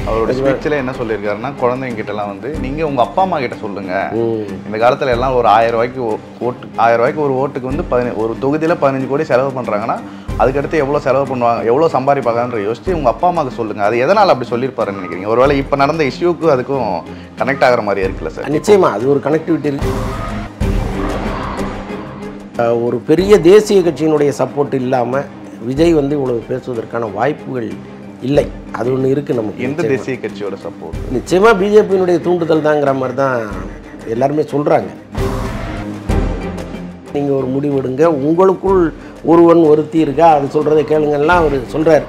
அவரோட ஸ்பீச்சில் என்ன சொல்லியிருக்காருன்னா குழந்தைங்க கிட்டலாம் வந்து நீங்கள் உங்கள் அப்பா அம்மா கிட்ட சொல்லுங்க இந்த காலத்தில் எல்லாம் ஒரு ஆயிரம் ரூபாய்க்கு ஓ- ஓட்டு ஆயிரம் ரூபாய்க்கு ஒரு ஓட்டுக்கு வந்து பதின ஒரு தொகுதியில் பதினஞ்சு கோடி செலவு பண்ணுறாங்கன்னா அதுக்கடுத்து எவ்வளோ செலவு பண்ணுவாங்க எவ்வளோ சம்பாதிப்பாங்கன்ற யோசிச்சு உங்கள் அப்பா அம்மாவுக்கு சொல்லுங்கள் அது எதனால் அப்படி சொல்லியிருப்பாருன்னு நினைக்கிறீங்க ஒருவேளை இப்போ நடந்த இஷ்யூக்கு அதுக்கும் கனெக்ட் ஆகிற மாதிரி இருக்குல்ல சார் நிச்சயமா அது ஒரு கனெக்டிவிட்டி இருக்கு அஹ் ஒரு பெரிய தேசிய கட்சியினுடைய சப்போர்ட் இல்லாமல் விஜய் வந்து இவ்வளவு பேசுவதற்கான வாய்ப்புகள் இல்லை அது ஒன்று இருக்குது நமக்கு எந்த தேசிய கட்சியோட சப்போர்ட் நிச்சயமாக பிஜேபியினுடைய தூண்டுதல் தாங்கிற மாதிரி தான் எல்லாருமே சொல்கிறாங்க நீங்கள் ஒரு முடிவெடுங்க உங்களுக்குள் ஒருவன் ஒருத்தி இருக்கா அது சொல்கிறத கேளுங்கலாம் அவர் சொல்கிறார்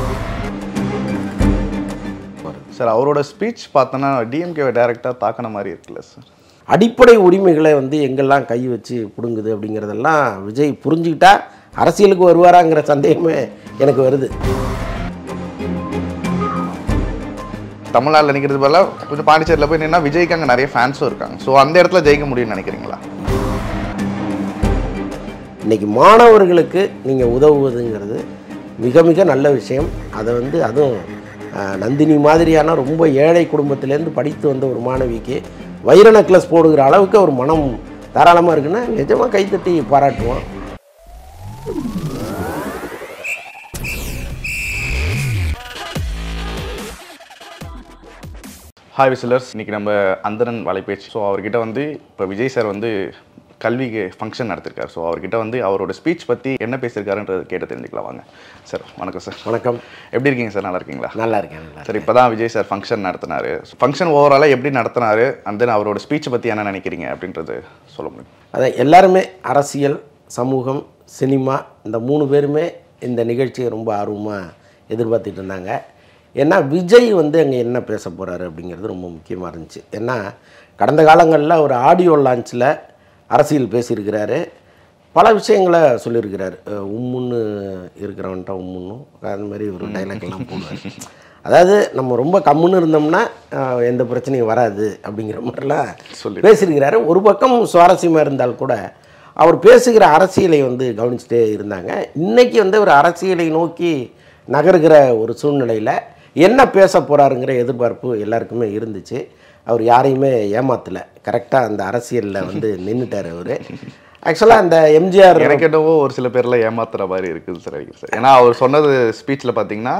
சார் அவரோட ஸ்பீச் பார்த்தோன்னா டிஎம்கேவை டைரெக்டாக தாக்கின மாதிரி இருக்குல்ல சார் அடிப்படை உரிமைகளை வந்து எங்கெல்லாம் கை வச்சு பிடுங்குது அப்படிங்கிறதெல்லாம் விஜய் புரிஞ்சுக்கிட்டா அரசியலுக்கு வருவாராங்கிற சந்தேகமே எனக்கு வருது தமிழ்நாட்டில் நிற்கிறது பதிலாக கொஞ்சம் பாண்டிச்சேரியில் போய் நின்னா விஜய்க்கு அங்கே நிறைய ஃபேன்ஸும் இருக்காங்க ஸோ அந்த இடத்துல ஜெயிக்க முடியும்னு நினைக்கிறீங்களா இன்னைக்கு மாணவர்களுக்கு நீங்கள் உதவுவதுங்கிறது மிக மிக நல்ல விஷயம் அதை வந்து அதுவும் அஹ், நந்தினி மாதிரியான ரொம்ப ஏழை குடும்பத்திலேருந்து படித்து வந்த ஒரு மாணவிக்கு வைர நெக்லஸ் போடுகிற அளவுக்கு ஒரு மனம் தாராளமாக இருக்குன்னா நிஜமாக கைத்தட்டி பாராட்டுவோம் ஹாய் விசிலர்ஸ் இன்னைக்கு நம்ம அந்தரன் வலைபேச்சு ஸோ அவர்கிட்ட வந்து இப்போ விஜய் சார் வந்து கல்விக்கு ஃபங்க்ஷன் நடத்திருக்காரு ஸோ அவர்கிட்ட வந்து அவரோட ஸ்பீச் பற்றி என்ன பேசியிருக்காருன்றது கேட்டு தெரிஞ்சுக்கலாம் வாங்க சார் வணக்கம் சார் வணக்கம் எப்படி இருக்கீங்க சார் நல்லா இருக்கீங்களா நல்லா இருக்கேன் நல்லா சார் இப்போ தான் விஜய் சார் ஃபங்க்ஷன் நடத்தினாரு ஃபங்க்ஷன் ஓவராலாக எப்படி நடத்தினாரு அண்ட் தென் அவரோட ஸ்பீச்சை பற்றி என்ன நினைக்கிறீங்க அப்படின்றது சொல்ல முடியும் அதான் எல்லாருமே அரசியல் சமூகம் சினிமா இந்த மூணு பேருமே இந்த நிகழ்ச்சியை ரொம்ப ஆர்வமாக எதிர்பார்த்துட்டு இருந்தாங்க ஏன்னா விஜய் வந்து அங்கே என்ன பேச போகிறாரு அப்படிங்கிறது ரொம்ப முக்கியமாக இருந்துச்சு ஏன்னா கடந்த காலங்களில் ஒரு ஆடியோ லான்ச்சில் அரசியல் பேசியிருக்கிறாரு பல விஷயங்களை சொல்லியிருக்கிறாரு அஹ் உம்முன்னு இருக்கிறவன்ட்ட உம்முன்னும் அது மாதிரி ஒரு டைலாக் எல்லாம் போடுவார் அதாவது நம்ம ரொம்ப கம்முன்னு இருந்தோம்னா அஹ் எந்த பிரச்சனையும் வராது அப்படிங்கிற மாதிரிலாம் சொல்லி பேசியிருக்கிறாரு ஒரு பக்கம் சுவாரஸ்யமாக இருந்தால் கூட அவர் பேசுகிற அரசியலை வந்து கவனிச்சுட்டே இருந்தாங்க இன்னைக்கு வந்து ஒரு அரசியலை நோக்கி நகருகிற ஒரு சூழ்நிலையில் என்ன பேச போகிறாருங்கிற எதிர்பார்ப்பு எல்லாருக்குமே இருந்துச்சு அவர் யாரையுமே ஏமாத்தலை கரெக்டாக அந்த அரசியலில் வந்து நின்றுட்டார் அவர் ஆக்சுவலாக அந்த எம்ஜிஆர் எனக்கு என்னவோ ஒரு சில பேர்ல ஏமாத்துற மாதிரி இருக்குது சார் எனக்கு சார் ஏன்னா அவர் சொன்னது ஸ்பீச்சில் பார்த்தீங்கன்னா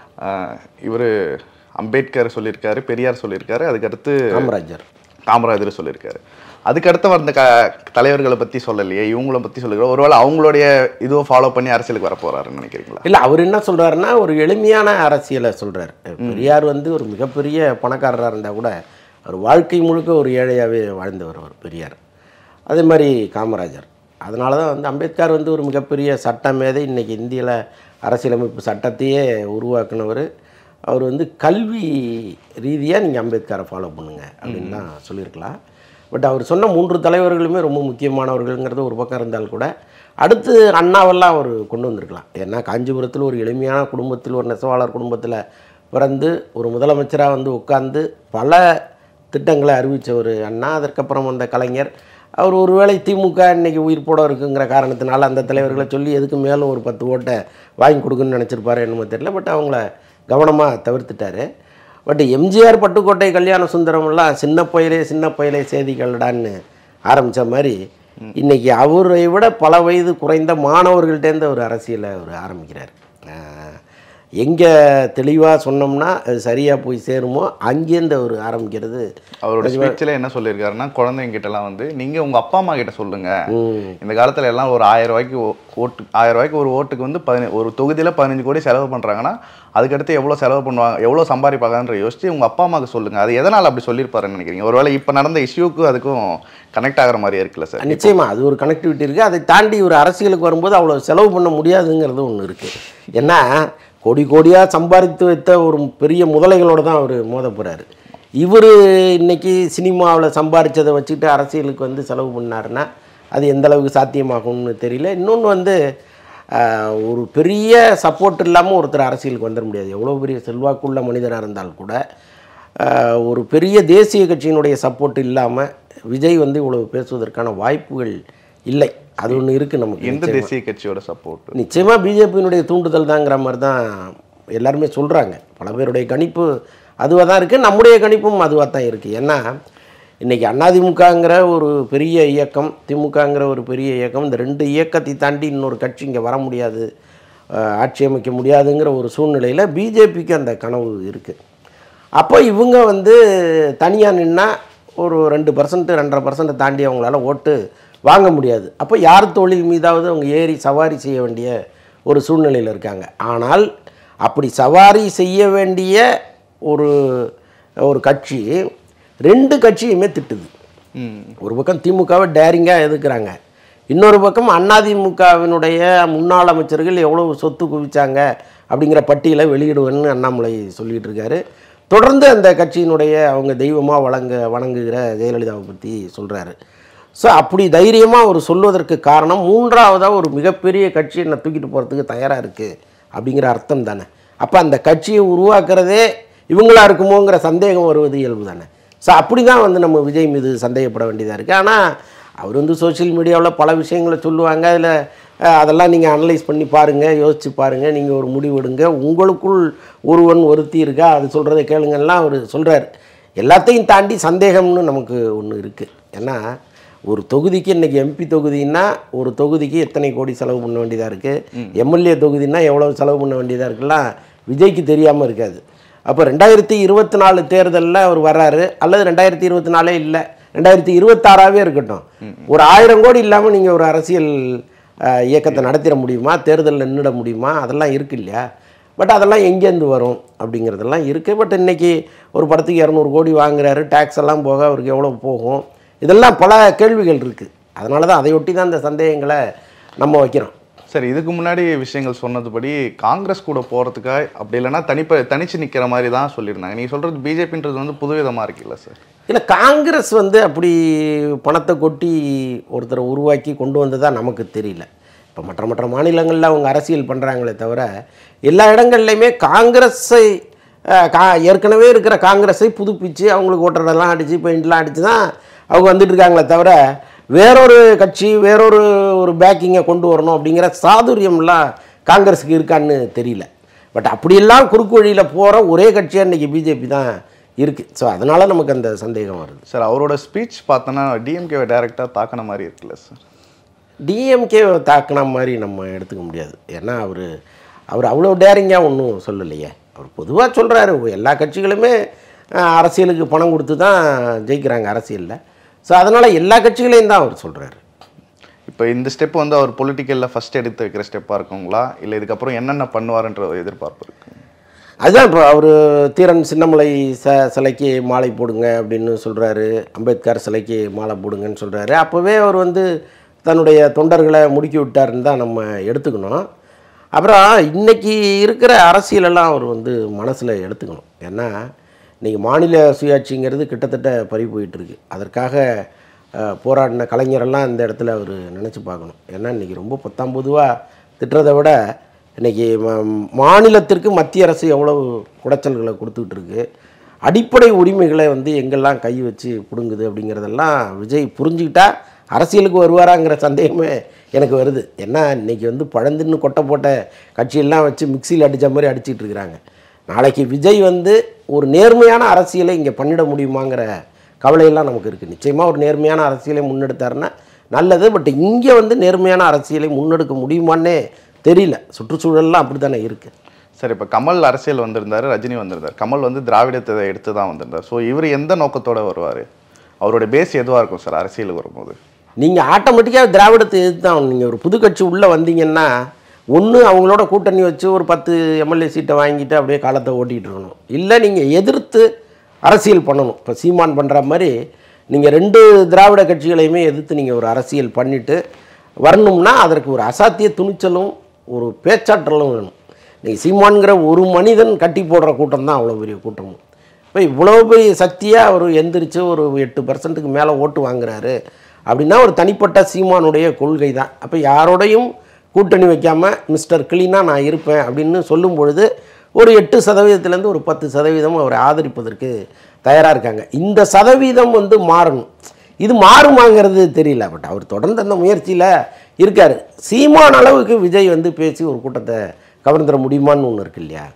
இவர் அம்பேத்கர் சொல்லியிருக்காரு பெரியார் சொல்லியிருக்காரு அதுக்கடுத்து காமராஜர் காமராஜர் சொல்லியிருக்காரு அதுக்கடுத்து வந்த க தலைவர்களை பற்றி சொல்லலையே இவங்கள பற்றி சொல்லிருக்காரு ஒருவேளை அவங்களுடைய இதுவை ஃபாலோ பண்ணி அரசியலுக்கு வர போறாருன்னு நினைக்கிறீங்களா இல்லை அவர் என்ன சொல்றாருன்னா ஒரு எளிமையான அரசியலை சொல்றார் பெரியார் வந்து ஒரு மிகப்பெரிய பணக்காரராக இருந்தால் கூட அவர் வாழ்க்கை முழுக்க ஒரு ஏழையாகவே வாழ்ந்தவர் அவர் பெரியார் அதே மாதிரி காமராஜர் அதனால தான் வந்து அம்பேத்கர் வந்து ஒரு மிகப்பெரிய சட்ட மேதை இன்னைக்கு இந்தியாவில் அரசியலமைப்பு சட்டத்தையே உருவாக்குனவர் அவர் வந்து கல்வி ரீதியாக நீங்கள் அம்பேத்கரை ஃபாலோ பண்ணுங்க அப்படின்னு தான் சொல்லியிருக்கலாம் பட் அவர் சொன்ன மூன்று தலைவர்களுமே ரொம்ப முக்கியமானவர்கள்ங்கிறது ஒரு பக்கம் இருந்தால் கூட அடுத்து அண்ணாவெல்லாம் அவர் கொண்டு வந்திருக்கலாம் ஏன்னா காஞ்சிபுரத்தில் ஒரு எளிமையான குடும்பத்தில் ஒரு நெசவாளர் குடும்பத்தில் பிறந்து ஒரு முதலமைச்சராக வந்து உட்கார்ந்து பல திட்டங்களை அறிவித்த ஒரு அண்ணா அதற்கப்புறம் வந்த கலைஞர் அவர் ஒருவேளை திமுக இன்னைக்கு உயிர் போட இருக்குங்கிற காரணத்தினால அந்த தலைவர்களை சொல்லி எதுக்கு மேலும் ஒரு பத்து ஓட்டை வாங்கி கொடுக்குன்னு நினச்சிருப்பாரு என்னமோ தெரியல பட் அவங்கள கவனமாக தவிர்த்துட்டாரு பட் எம்ஜிஆர் பட்டுக்கோட்டை கல்யாண சுந்தரம்லாம் சின்ன பயலே சின்ன பயலே செய்திகள்டான்னு ஆரம்பித்த மாதிரி இன்னைக்கு அவரை விட பல வயது குறைந்த மாணவர்கள்ட்டேருந்து ஒரு அரசியலை அவர் ஆரம்பிக்கிறார் எங்கே தெளிவாக சொன்னோம்னா அது சரியாக போய் சேருமோ அங்கேருந்து அவர் ஆரம்பிக்கிறது அவரோட ஸ்பீச்சில் என்ன சொல்லியிருக்காருன்னா குழந்தைங்க கிட்டலாம் வந்து நீங்க உங்க அப்பா அம்மா கிட்ட சொல்லுங்க இந்த காலத்துல எல்லாம் ஒரு ஆயிரம் ரூபாய்க்கு ஓ- ஓட்டு ஆயிரம் ரூபாய்க்கு ஒரு ஓட்டுக்கு வந்து பதின ஒரு தொகுதியில பதினஞ்சு கோடி செலவு பண்றாங்கன்னா அதுக்கடுத்து எவ்வளோ செலவு பண்ணுவாங்க எவ்வளோ சம்பாதிப்பாங்கன்ற யோசிச்சு உங்க அப்பா அம்மாவுக்கு சொல்லுங்க அது எதனால் அப்படி சொல்லியிருப்பாருன்னு நினைக்கிறீங்க ஒருவேளை இப்போ நடந்த இஷ்யூக்கு அதுக்கும் கனெக்ட் ஆகிற மாதிரி இருக்குல்ல சார் நிச்சயமா அது ஒரு கனெக்டிவிட்டி இருக்குது அதை தாண்டி ஒரு அரசியலுக்கு வரும்போது அவ்வளோ செலவு பண்ண முடியாதுங்கிறது ஒன்று இருக்குது ஏன்னா கோடி கோடியாக சம்பாதித்து வைத்த ஒரு பெரிய முதலைகளோட தான் அவர் மோத போகிறாரு இவர் இன்னைக்கு சினிமாவில் சம்பாரிச்சதை வச்சுக்கிட்டு அரசியலுக்கு வந்து செலவு பண்ணாருன்னா அது எந்த அளவுக்கு சாத்தியமாகும்னு தெரியல இன்னொன்று வந்து ஆஹ், ஒரு பெரிய சப்போர்ட் இல்லாமல் ஒருத்தர் அரசியலுக்கு வந்துட முடியாது எவ்வளோ பெரிய செல்வாக்குள்ள மனிதராக இருந்தால் கூட ஆஹ், ஒரு பெரிய தேசிய கட்சியினுடைய சப்போர்ட் இல்லாமல் விஜய் வந்து இவ்வளவு பேசுவதற்கான வாய்ப்புகள் இல்லை அது ஒன்று இருக்குது நமக்கு எந்த தேசிய கட்சியோட சப்போர்ட் நிச்சயமாக பிஜேபியினுடைய தூண்டுதல் தாங்கிற மாதிரி தான் எல்லாருமே சொல்கிறாங்க பல பேருடைய கணிப்பு அதுவாக தான் இருக்குது நம்முடைய கணிப்பும் அதுவாக தான் இருக்குது ஏன்னா இன்றைக்கி அதிமுகங்கிற ஒரு பெரிய இயக்கம் திமுகங்கிற ஒரு பெரிய இயக்கம் இந்த ரெண்டு இயக்கத்தை தாண்டி இன்னொரு கட்சி இங்கே வர முடியாது அஹ், ஆட்சி அமைக்க முடியாதுங்கிற ஒரு சூழ்நிலையில் பிஜேபிக்கு அந்த கனவு இருக்குது அப்போ இவங்க வந்து தனியாக நின்னா ஒரு ரெண்டு பர்சன்ட் ரெண்டரை பர்சன்ட் தாண்டி அவங்களால ஓட்டு வாங்க முடியாது அப்போ யார் தொழில் மீதாவது அவங்க ஏறி சவாரி செய்ய வேண்டிய ஒரு சூழ்நிலையில் இருக்காங்க ஆனால் அப்படி சவாரி செய்ய வேண்டிய ஒரு ஒரு கட்சி ரெண்டு கட்சியுமே திட்டுது ம் ஒரு பக்கம் திமுகவை டேரிங்காக எதுக்குறாங்க இன்னொரு பக்கம் அதிமுகவினுடைய முன்னாள் அமைச்சர்கள் எவ்வளவு சொத்து குவிச்சாங்க அப்படிங்கிற பட்டியலை வெளியிடுவேன்னு அண்ணாமலை சொல்லிட்டு இருக்காரு தொடர்ந்து அந்த கட்சியினுடைய அவங்க தெய்வமாக வழங்க வணங்குகிற ஜெயலலிதாவை பற்றி சொல்கிறாரு ஸோ அப்படி தைரியமாக அவர் சொல்வதற்கு காரணம் மூன்றாவதாக ஒரு மிகப்பெரிய கட்சி என்னை தூக்கிட்டு போகிறதுக்கு தயாராக இருக்குது அப்படிங்கிற அர்த்தம் தானே அப்போ அந்த கட்சியை உருவாக்குறதே இவங்களா இருக்குமோங்கிற சந்தேகம் வருவது இயல்பு தானே ஸோ அப்படி தான் வந்து நம்ம விஜய் மீது சந்தேகப்பட வேண்டியதாக இருக்குது ஆனால் அவர் வந்து சோஷியல் மீடியாவில் பல விஷயங்களை சொல்லுவாங்க அதில் அதெல்லாம் நீங்கள் அனலைஸ் பண்ணி பாருங்கள் யோசித்து பாருங்கள் நீங்கள் ஒரு முடிவெடுங்க உங்களுக்குள் ஒருவன் ஒருத்தி இருக்கா அது சொல்கிறத கேளுங்கலாம் அவர் சொல்கிறார் எல்லாத்தையும் தாண்டி சந்தேகம்னு நமக்கு ஒன்று இருக்குது ஏன்னா ஒரு தொகுதிக்கு இன்றைக்கி எம்பி தொகுதின்னா ஒரு தொகுதிக்கு எத்தனை கோடி செலவு பண்ண வேண்டியதாக இருக்குது எம்எல்ஏ தொகுதின்னா எவ்வளோ செலவு பண்ண வேண்டியதாக இருக்குலாம் விஜய்க்கு தெரியாமல் இருக்காது அப்போ ரெண்டாயிரத்தி இருபத்தி நாலு தேர்தலில் அவர் வர்றாரு அல்லது ரெண்டாயிரத்தி இருபத்தி நாலே இல்லை ரெண்டாயிரத்தி இருபத்தாறாவே இருக்கட்டும் ஒரு ஆயிரம் கோடி இல்லாமல் நீங்கள் ஒரு அரசியல் அஹ், இயக்கத்தை நடத்திட முடியுமா தேர்தலில் நின்றுட முடியுமா அதெல்லாம் இருக்கு இல்லையா பட் அதெல்லாம் எங்கேருந்து வரும் அப்படிங்கிறதெல்லாம் இருக்குது பட் இன்னைக்கு ஒரு படத்துக்கு இரநூறு கோடி வாங்குறாரு டேக்ஸ் எல்லாம் போக அவருக்கு எவ்வளோ போகும் இதெல்லாம் பல கேள்விகள் இருக்குது அதனால தான் அதையொட்டி தான் இந்த சந்தேகங்களை நம்ம வைக்கிறோம் சரி இதுக்கு முன்னாடி விஷயங்கள் சொன்னதுபடி காங்கிரஸ் கூட போகிறதுக்காக அப்படி இல்லைன்னா தனிப்ப தனிச்சு நிற்கிற மாதிரி தான் சொல்லியிருந்தாங்க நீ சொல்கிறது பிஜேபின்றது வந்து புதுவிதமாக இருக்குல்ல சார் இல்லை காங்கிரஸ் வந்து அப்படி பணத்தை கொட்டி ஒருத்தரை உருவாக்கி கொண்டு வந்ததா நமக்கு தெரியல இப்போ மற்ற மற்ற மாநிலங்களில் அவங்க அரசியல் பண்ணுறாங்களே தவிர எல்லா இடங்கள்லையுமே காங்கிரஸை அஹ், கா ஏற்கனவே இருக்கிற காங்கிரஸை புதுப்பிச்சு அவங்களுக்கு ஓட்டுறதெல்லாம் அடித்து பெயிண்ட்லாம் அடித்து தான் அவங்க வந்துட்டு இருக்காங்களே தவிர வேறொரு கட்சி வேறொரு ஒரு பேக்கிங்கை கொண்டு வரணும் அப்படிங்கிற சாதுரியம்லாம் காங்கிரஸுக்கு இருக்கான்னு தெரியல பட் அப்படியெல்லாம் குறுக்கு வழியில் போகிற ஒரே கட்சியாக இன்றைக்கி பிஜேபி தான் இருக்குது ஸோ அதனால் நமக்கு அந்த சந்தேகம் வருது சார் அவரோட ஸ்பீச் பார்த்தோன்னா டிஎம்கேவை டைரெக்டாக தாக்கின மாதிரி இருக்குல்ல சார் டிஎம்கே தாக்குன மாதிரி நம்ம எடுத்துக்க முடியாது ஏன்னா அவர் அவர் அவ்வளோ டேரிங்காக ஒன்றும் சொல்லலையே அவர் பொதுவாக சொல்கிறாரு எல்லா கட்சிகளுமே அஹ், அரசியலுக்கு பணம் கொடுத்து தான் ஜெயிக்கிறாங்க அரசியலில் ஸோ அதனால் எல்லா கட்சிகளையும் தான் அவர் சொல்கிறாரு இப்போ இந்த ஸ்டெப் வந்து அவர் பொலிட்டிக்கலில் ஃபர்ஸ்ட் எடுத்து வைக்கிற ஸ்டெப்பாக இருக்குங்களா இல்லை இதுக்கப்புறம் என்னென்ன பண்ணுவாருன்ற ஒரு எதிர்பார்ப்பு இருக்கு அதுதான் இப்போ அவர் தீரன் சின்னமலை ச சிலைக்கு மாலை போடுங்க அப்படின்னு சொல்கிறாரு அம்பேத்கர் சிலைக்கு மாலை போடுங்கன்னு சொல்கிறாரு அப்போவே அவர் வந்து தன்னுடைய தொண்டர்களை முடுக்கி விட்டாருன்னு தான் நம்ம எடுத்துக்கணும் அப்புறம் இன்னைக்கு இருக்கிற அரசியலெல்லாம் அவர் வந்து மனசில் எடுத்துக்கணும் ஏன்னா இன்றைக்கி மாநில சுயாட்சிங்கிறது கிட்டத்தட்ட பறி போயிட்டுருக்கு அதற்காக அஹ், போராடின கலைஞரெல்லாம் இந்த இடத்துல அவர் நினச்சி பார்க்கணும் ஏன்னா இன்றைக்கி ரொம்ப பத்தாம் பொதுவாக திட்டுறதை விட இன்றைக்கி மாநிலத்திற்கு மத்திய அரசு எவ்வளவு குடைச்சல்களை கொடுத்துக்கிட்டு இருக்கு அடிப்படை உரிமைகளை வந்து எங்கெல்லாம் கை வச்சு பிடுங்குது அப்படிங்கிறதெல்லாம் விஜய் புரிஞ்சுக்கிட்டா அரசியலுக்கு வருவாராங்கிற சந்தேகமே எனக்கு வருது ஏன்னா இன்றைக்கி வந்து பழந்துன்னு கொட்டை போட்ட கட்சியெல்லாம் வச்சு மிக்சியில் அடித்த மாதிரி அடிச்சிட்டு இருக்கிறாங்க நாளைக்கு விஜய் வந்து ஒரு நேர்மையான அரசியலை இங்கே பண்ணிட முடியுமாங்கிற கவலையெல்லாம் நமக்கு இருக்குது நிச்சயமாக ஒரு நேர்மையான அரசியலை முன்னெடுத்தாருன்னா நல்லது பட் இங்கே வந்து நேர்மையான அரசியலை முன்னெடுக்க முடியுமான்னே தெரியல சுற்றுச்சூழல்லாம் அப்படி தானே இருக்குது சார் இப்போ கமல் அரசியல் வந்திருந்தாரு ரஜினி வந்திருந்தார் கமல் வந்து திராவிடத்தை எடுத்து தான் வந்திருந்தார் ஸோ இவர் எந்த நோக்கத்தோட வருவார் அவரோட பேஸ் எதுவாக இருக்கும் சார் அரசியலுக்கு வரும்போது நீங்கள் ஆட்டோமேட்டிக்காக திராவிடத்தை எதிர்த்து தான் நீங்கள் ஒரு புது கட்சி உள்ளே வந்தீங்கன்னா ஒன்று அவங்களோட கூட்டணி வச்சு ஒரு பத்து எம்எல்ஏ சீட்டை வாங்கிட்டு அப்படியே காலத்தை ஓட்டிகிட்டு இருக்கணும் இல்லை நீங்கள் எதிர்த்து அரசியல் பண்ணணும் இப்போ சீமான் பண்ணுற மாதிரி நீங்கள் ரெண்டு திராவிட கட்சிகளையுமே எதிர்த்து நீங்கள் ஒரு அரசியல் பண்ணிவிட்டு வரணும்னா அதற்கு ஒரு அசாத்திய துணிச்சலும் ஒரு பேச்சாற்றலும் வேணும் நீங்கள் சீமான்கிற ஒரு மனிதன் கட்டி போடுற கூட்டம் தான் அவ்வளோ பெரிய கூட்டமும் இப்போ இவ்வளோ பெரிய சக்தியாக அவர் எந்திரிச்சு ஒரு எட்டு பர்சன்ட்டுக்கு மேலே ஓட்டு வாங்குறாரு அப்படின்னா ஒரு தனிப்பட்ட சீமானுடைய கொள்கை தான் அப்போ யாரோடையும் கூட்டணி வைக்காமல் மிஸ்டர் கிளீனாக நான் இருப்பேன் அப்படின்னு சொல்லும் பொழுது ஒரு எட்டு சதவீதத்துலேருந்து ஒரு பத்து சதவீதம் அவரை ஆதரிப்பதற்கு தயாராக இருக்காங்க இந்த சதவீதம் வந்து மாறணும் இது மாறுமாங்கிறது தெரியல பட் அவர் தொடர்ந்து அந்த முயற்சியில் இருக்கார் சீமான் அளவுக்கு விஜய் வந்து பேசி ஒரு கூட்டத்தை கவர்ந்துட முடியுமான்னு ஒன்று இருக்கு இல்லையா ஸோ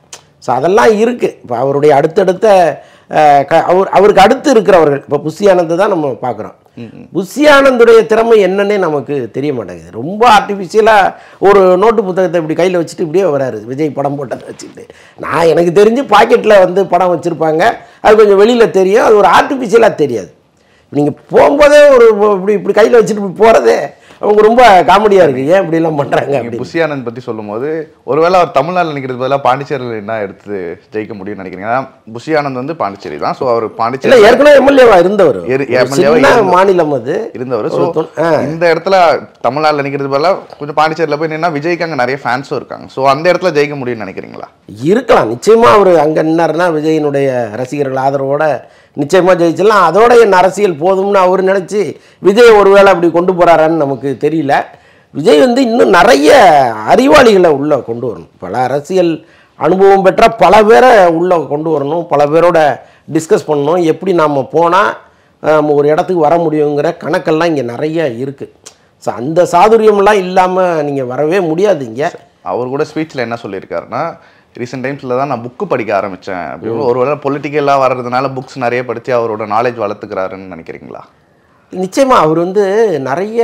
ஸோ அதெல்லாம் இருக்குது இப்போ அவருடைய அடுத்தடுத்த அஹ், க- அவர் அவருக்கு அடுத்து இருக்கிறவர்கள் இப்போ புஷி ஆனந்த் தான் நம்ம பார்க்குறோம் புஷி ஆனந்துடைய திறமை என்னன்னே நமக்கு தெரிய மாட்டேங்குது ரொம்ப ஆர்டிஃபிஷியலாக ஒரு நோட்டு புத்தகத்தை இப்படி கையில் வச்சுட்டு இப்படியே வராரு விஜய் படம் போட்டதை வச்சுக்கிட்டு நான் எனக்கு தெரிஞ்சு பாக்கெட்டில் வந்து படம் வச்சுருப்பாங்க அது கொஞ்சம் வெளியில் தெரியும் அது ஒரு ஆர்டிஃபிஷியலாக தெரியாது நீங்கள் போகும்போதே ஒரு இப்படி இப்படி கையில் வச்சுட்டு இப்படி போகிறதே அவங்க ரொம்ப காமெடியாக இருக்குது ஏன் இப்படிலாம் பண்ணுறாங்க அப்படி புஷி ஆனந்த் பத்தி சொல்லும்போது ஒருவேளை அவர் தமிழ்நாட்டில் நிற்கிறது பதிலாக பாண்டிச்சேரியில் என்ன எடுத்து ஜெயிக்க முடியும்னு நினைக்கிறீங்க ஏன்னா புஷி ஆனந்த் வந்து பாண்டிச்சேரி தான் ஸோ அவர் இல்லை பாண்டிச்சேரி ஏற்கனவே எம்எல்ஏவா இருந்தவர் இரு- ஒரு MLA வா சின்ன இருந்தவர். மாநிலம் அது இருந்தவர் ஒரு ஸோ தொ- ஆ. இந்த இடத்துல தமிழ்நாட்டில் நிற்கிறது பதிலாக கொஞ்சம் பாண்டிச்சேரியில் போய் நின்னா விஜய்க்கு அங்கே நிறைய ஃபேன்ஸும் இருக்காங்க ஸோ அந்த இடத்துல ஜெயிக்க முடியும்னு நினைக்கிறீங்களா இருக்கலாம் நிச்சயமா அவர் அங்கே நின்னாருன்னா விஜயினுடைய ரசிகர்கள் ஆதரவோட நிச்சயமா ஜெயிச்சிடலாம் அதோட என் அரசியல் போதும்னு அவர் நினச்சி விஜய் ஒருவேளை அப்படி கொண்டு போறாரான்னு நமக்கு தெரியல விஜய் வந்து இன்னும் நிறைய அறிவாளிகளை உள்ளே கொண்டு வரணும் பல அரசியல் அனுபவம் பெற்ற பல பேரை உள்ளே கொண்டு வரணும் பல பேரோட டிஸ்கஸ் பண்ணணும் எப்படி நாம் போனால் ஒரு இடத்துக்கு வர முடியுங்கிற கணக்கெல்லாம் இங்கே நிறைய இருக்குது ஸோ அந்த சாதுரியம்லாம் இல்லாமல் நீங்கள் வரவே முடியாது இங்கே அவர் கூட ஸ்பீச்சில் என்ன சொல்லியிருக்காருன்னா ரீசெண்ட் டைம்ஸில் தான் நான் புக்கு படிக்க ஆரம்பித்தேன் அப்படின்னு ஒருவேளை பொலிட்டிக்கலாக வர்றதுனால புக்ஸ் நிறைய படித்து அவரோட நாலேஜ் வளர்த்துக்கிறாருன்னு நினைக்கிறீங்களா நிச்சயமாக அவர் வந்து நிறைய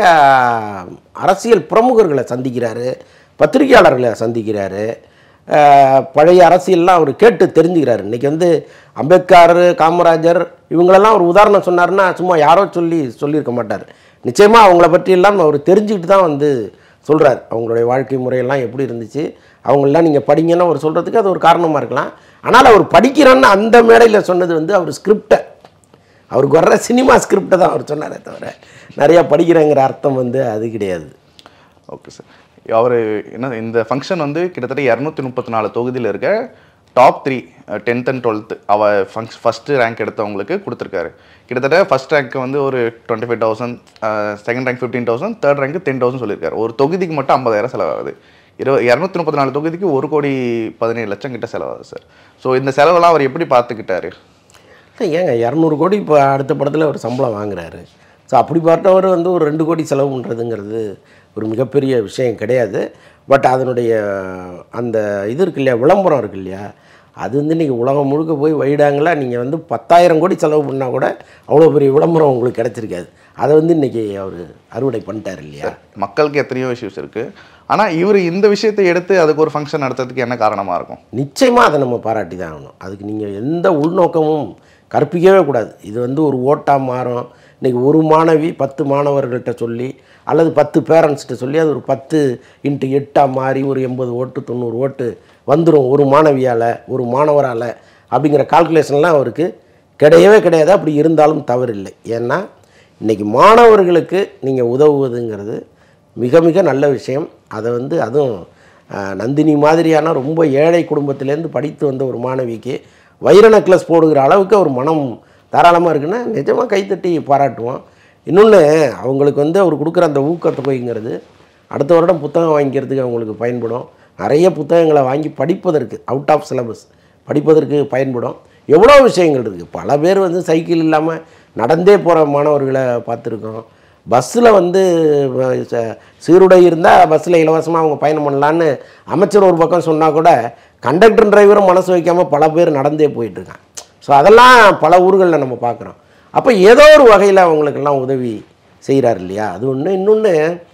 அரசியல் பிரமுகர்களை சந்திக்கிறாரு பத்திரிகையாளர்களை சந்திக்கிறாரு அஹ், பழைய அரசியல்லாம் அவர் கேட்டு தெரிஞ்சுக்கிறாரு இன்றைக்கி வந்து அம்பேத்கர் காமராஜர் இவங்களெல்லாம் ஒரு உதாரணம் சொன்னாருன்னா சும்மா யாரோ சொல்லி சொல்லியிருக்க மாட்டார் நிச்சயமாக அவங்கள பற்றியெல்லாம் அவர் தெரிஞ்சுக்கிட்டு தான் வந்து சொல்கிறார் அவங்களுடைய வாழ்க்கை முறையெல்லாம் எப்படி இருந்துச்சு அவங்களெல்லாம் நீங்கள் படிங்கன்னு அவர் சொல்கிறதுக்கு அது ஒரு காரணமாக இருக்கலாம் ஆனால் அவர் படிக்கிறேன்னு அந்த மேடையில் சொன்னது வந்து அவர் ஸ்கிரிப்டை அவருக்கு வர்ற சினிமா ஸ்கிரிப்டை தான் அவர் சொன்னாரே தவிர நிறையா படிக்கிறேங்கிற அர்த்தம் வந்து அது கிடையாது ஓகே சார் அவர் என்ன இந்த ஃபங்க்ஷன் வந்து கிட்டத்தட்ட இரநூத்தி முப்பத்தி நாலு தொகுதியில் இருக்க top three tenth and twelfth அவ ஃபங்க்ஷ் ஃபஸ்ட்டு ரேங்க் எடுத்தவங்களுக்கு கொடுத்துருக்காரு கிட்டத்தட்ட ஃபஸ்ட் ரேங்க் வந்து ஒரு twenty five thousand second rank fifteen thousand third rank ten thousand சொல்லியிருக்காரு ஒரு தொகுதிக்கு மட்டும் ஐம்பதாயிரம் செலவாகுது இருபது இரநூத்தி முப்பத்தி நாலு தொகுதிக்கு ஒரு கோடி பதினேழு லட்சம் கிட்ட செலவாகுது சார் ஸோ இந்த செலவெல்லாம் அவர் எப்படி பார்த்துக்கிட்டாரு இல்லை, ஏங்க இரநூறு கோடி இப்போ அடுத்த படத்தில் ஒரு சம்பளம் வாங்குறாரு ஸோ அப்படி பார்த்தவர் வந்து ஒரு ரெண்டு கோடி செலவு பண்ணுறதுங்கிறது ஒரு மிகப்பெரிய விஷயம் கிடையாது பட் அதனுடைய அந்த இது இருக்கு இல்லையா விளம்பரம் இருக்கு இல்லையா அது வந்து இன்றைக்கி உலகம் முழுக்க போய் வைடாங்களா நீங்கள் வந்து பத்தாயிரம் கோடி செலவு பண்ணால் கூட அவ்வளோ பெரிய விளம்பரம் உங்களுக்கு கிடச்சிருக்காது அதை வந்து இன்றைக்கி அவர் அறுவடை பண்ணிட்டார் இல்லையா மக்களுக்கு எத்தனையோ இஷ்யூஸ் இருக்குது ஆனால் இவர் இந்த விஷயத்தை எடுத்து அதுக்கு ஒரு ஃபங்க்ஷன் நடத்துறதுக்கு என்ன காரணமாக இருக்கும் நிச்சயமாக அதை நம்ம பாராட்டி தான் ஆகணும் அதுக்கு நீங்கள் எந்த உள்நோக்கமும் கற்பிக்கவே கூடாது இது வந்து ஒரு ஓட்டாக மாறும் இன்றைக்கி ஒரு மாணவி பத்து மாணவர்கள்ட்ட சொல்லி அல்லது பத்து பேரண்ட்ஸ்கிட்ட சொல்லி அது ஒரு பத்து இன்ட்டு எட்டாக மாறி ஒரு எண்பது ஓட்டு தொண்ணூறு ஓட்டு வந்துடும் ஒரு மாணவியால் ஒரு மாணவரால் அப்படிங்கிற கால்குலேஷன்லாம் அவருக்கு கிடையவே கிடையாது அப்படி இருந்தாலும் தவறில்லை ஏன்னா இன்றைக்கி மாணவர்களுக்கு நீங்கள் உதவுவதுங்கிறது மிக மிக நல்ல விஷயம் அதை வந்து அதுவும் ஆஹ், நந்தினி மாதிரியான ரொம்ப ஏழை குடும்பத்திலேருந்து படித்து வந்த ஒரு மாணவிக்கு வைர நெக்லஸ் போடுகிற அளவுக்கு ஒரு மனம் தாராளமாக இருக்குன்னா நிஜமாக கைத்தட்டி பாராட்டுவோம் இன்னொன்று அவங்களுக்கு வந்து அவர் கொடுக்குற அந்த ஊக்கத்தொகைங்கிறது அடுத்த வருடம் புத்தகம் வாங்கிக்கிறதுக்கு அவங்களுக்கு பயன்படும் நிறைய புத்தகங்களை வாங்கி படிப்பதற்கு அவுட் ஆஃப் சிலபஸ் படிப்பதற்கு பயன்படும் எவ்வளோ விஷயங்கள் இருக்குது பல பேர் வந்து சைக்கிள் இல்லாமல் நடந்தே போகிற மாணவர்களை பார்த்துருக்கோம் பஸ்ஸில் வந்து அஹ், ச- சீருடை இருந்தால் பஸ்ஸில் இலவசமாக அவங்க பயணம் பண்ணலான்னு அமைச்சர் ஒரு பக்கம் சொன்னால் கூட கண்டக்டர் டிரைவரும் மனசு வைக்காமல் பல பேர் நடந்தே போயிட்டுருக்கான் ஸோ அதெல்லாம் பல ஊர்களில் நம்ம பார்க்குறோம் அப்போ ஏதோ ஒரு வகையில் அவங்களுக்கெல்லாம் உதவி செய்கிறார் இல்லையா அது ஒன்று இன்னொன்று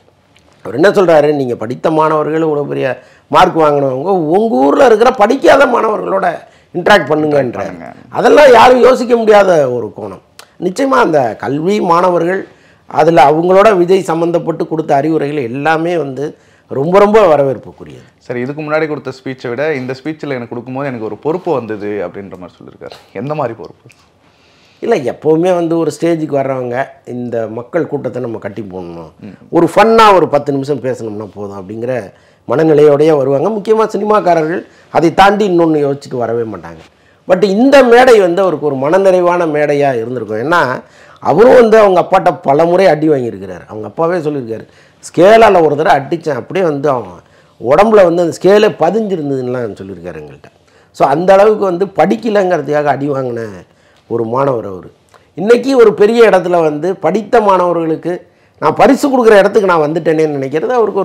அவர் என்ன சொல்கிறாரு நீங்கள் படித்த மாணவர்கள் இவ்வளோ பெரிய மார்க் வாங்கினவங்க உங்கள் ஊரில் இருக்கிற படிக்காத மாணவர்களோட இன்ட்ராக்ட் பண்ணுங்கன்றாரு அதெல்லாம் யாரும் யோசிக்க முடியாத ஒரு கோணம் நிச்சயமாக அந்த கல்வி மாணவர்கள் அதில் அவங்களோட விஜய் சம்மந்தப்பட்டு கொடுத்த அறிவுரைகள் எல்லாமே வந்து ரொம்ப ரொம்ப வரவேற்புக்குரியது சரி இதுக்கு முன்னாடி கொடுத்த ஸ்பீச்சை விட இந்த ஸ்பீச்சில் எனக்கு கொடுக்கும்போது எனக்கு ஒரு பொறுப்பு வந்தது அப்படின்ற மாதிரி சொல்லியிருக்காரு எந்த மாதிரி பொறுப்பு இல்லை எப்போவுமே வந்து ஒரு ஸ்டேஜுக்கு வர்றவங்க இந்த மக்கள் கூட்டத்தை நம்ம கட்டி போடணும் ஒரு ஃபன்னாக ஒரு பத்து நிமிஷம் பேசணும்னா போதும் அப்படிங்கிற மனநிலையோடயே வருவாங்க முக்கியமாக சினிமாக்காரர்கள் அதை தாண்டி இன்னொன்று யோசிச்சுட்டு வரவே மாட்டாங்க பட் இந்த மேடை வந்து அவருக்கு ஒரு மனநிறைவான மேடையாக இருந்திருக்கும் ஏன்னா அவரும் வந்து அவங்க அப்பாட்ட பல முறை அடி வாங்கியிருக்கிறார் அவங்க அப்பாவே சொல்லியிருக்காரு ஸ்கேலால் ஒரு தடவை அடித்தேன் அப்படியே வந்து அவன் உடம்புல வந்து அந்த ஸ்கேலே பதிஞ்சிருந்ததுன்னெலாம் சொல்லியிருக்காரு எங்கள்கிட்ட ஸோ அந்த அளவுக்கு வந்து படிக்கலைங்கிறதுக்காக அடி வாங்கின ஒரு மாணவர் அவர் இன்றைக்கி ஒரு பெரிய இடத்துல வந்து படித்த மாணவர்களுக்கு நான் பரிசு கொடுக்குற இடத்துக்கு நான் வந்துட்டேனேன்னு நினைக்கிறது அவருக்கு ஒரு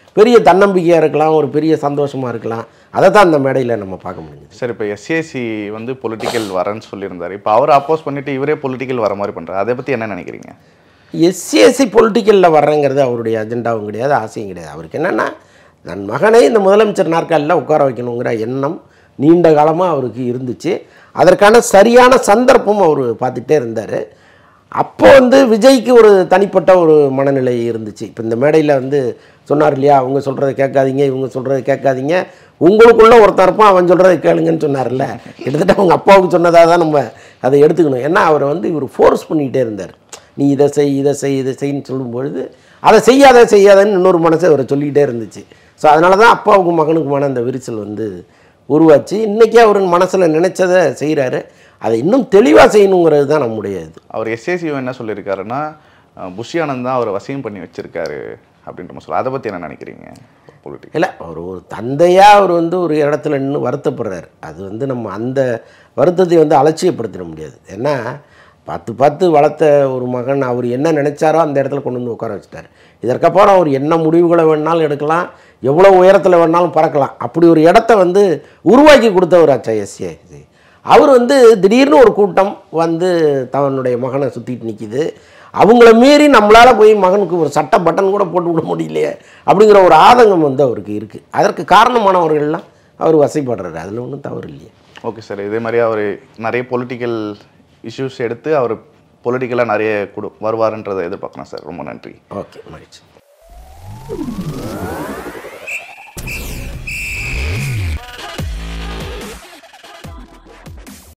பெரிய தன்னம்பிக்கையாக இருக்கலாம் ஒரு பெரிய சந்தோஷமாக இருக்கலாம் அதை தான் அந்த மேடையில் நம்ம பார்க்க முடியுது சரி இப்போ எஸ்ஏசி வந்து பொலிட்டிக்கல் வரேன்னு சொல்லியிருந்தாரு இப்போ அவர் அப்போஸ் பண்ணிட்டு இவரே பொலிட்டிக்கல் வர மாதிரி பண்றாரு அதை பத்தி என்ன நினைக்கிறீங்க எஸ்சிஎஸ்சி பொலிட்டிக்கலில் வர்றேங்கிறது அவருடைய அஜெண்டாவும் கிடையாது ஆசையும் கிடையாது அவருக்கு என்னென்னா தன் மகனை இந்த முதலமைச்சர் நாற்காலியில் உட்கார வைக்கணுங்கிற எண்ணம் நீண்ட காலமாக அவருக்கு இருந்துச்சு அதற்கான சரியான சந்தர்ப்பம் அவர் பார்த்துட்டே இருந்தார் அப்போ வந்து விஜய்க்கு ஒரு தனிப்பட்ட ஒரு மனநிலை இருந்துச்சு இப்போ இந்த மேடையில் வந்து சொன்னார் இல்லையா அவங்க சொல்கிறத கேட்காதீங்க இவங்க சொல்கிறத கேட்காதீங்க உங்களுக்குள்ள ஒருத்தன் இருப்பான் அவன் சொல்கிறத கேளுங்கன்னு சொன்னார்ல கிட்டத்தட்ட அவங்க அப்பாவுக்கு சொன்னதாக தான் நம்ம அதை எடுத்துக்கணும் ஏன்னா அவரை வந்து இவர் ஃபோர்ஸ் பண்ணிக்கிட்டே இருந்தார் நீ இதை செய் இதை செய் இதை செய்ன்னு சொல்லும்பொழுது அதை செய்யாத செய்யாதன்னு இன்னொரு மனசு அவரை சொல்லிக்கிட்டே இருந்துச்சு ஸோ அதனால தான் அப்பாவுக்கும் மகனுக்குமான அந்த விரிசல் வந்து உருவாச்சு இன்றைக்கி அவர் மனசில் நினைச்சதை செய்கிறாரு அதை இன்னும் தெளிவாக செய்யணுங்கிறது தான் நம்முடைய இது அவர் எஸ்ஏசி என்ன சொல்லியிருக்காருன்னா அஹ், புஷி ஆனந்த் தான் அவரை வசியம் பண்ணி வச்சிருக்காரு அப்படின்ற மாதிரி சொல்ல அதை பத்தி என்ன நினைக்கிறீங்க பொலிட்டிக்கல் இல்லை அவர் ஒரு தந்தையாக அவர் வந்து ஒரு இடத்துல நின்று வருத்தப்படுறாரு அது வந்து நம்ம அந்த வருத்தத்தை வந்து அலட்சியப்படுத்திட முடியாது ஏன்னா பார்த்து பார்த்து வளர்த்த ஒரு மகன் அவர் என்ன நினைச்சாரோ அந்த இடத்துல கொண்டு வந்து உட்கார வச்சுட்டார் இதற்கப்புறம் அவர் என்ன முடிவுகளை வேணாலும் எடுக்கலாம் எவ்வளோ உயரத்தில் வேணாலும் பறக்கலாம் அப்படி ஒரு இடத்த வந்து உருவாக்கி கொடுத்தவர் ஆச்சா எஸ்ஏ அவர் வந்து திடீர்னு ஒரு கூட்டம் வந்து தன்னுடைய மகனை சுற்றிட்டு நிற்கிது அவங்கள மீறி நம்மளால் போய் மகனுக்கு ஒரு சட்ட பட்டன் கூட போட்டு விட முடியலையே அப்படிங்கிற ஒரு ஆதங்கம் வந்து அவருக்கு இருக்குது அதற்கு காரணமானவர்கள்லாம் அவர் வசைப்படுறாரு அதில் ஒன்றும் தவறு இல்லையே ஓகே சார் இதே மாதிரி அவர் நிறைய பொலிட்டிக்கல் இஷ்யூஸ் எடுத்து அவர் பொலிட்டிக்கலாக நிறைய கொடு வருவாருன்றதை எதிர்பார்க்கலாம் சார் ரொம்ப நன்றி ஓகே மகிழ்ச்சி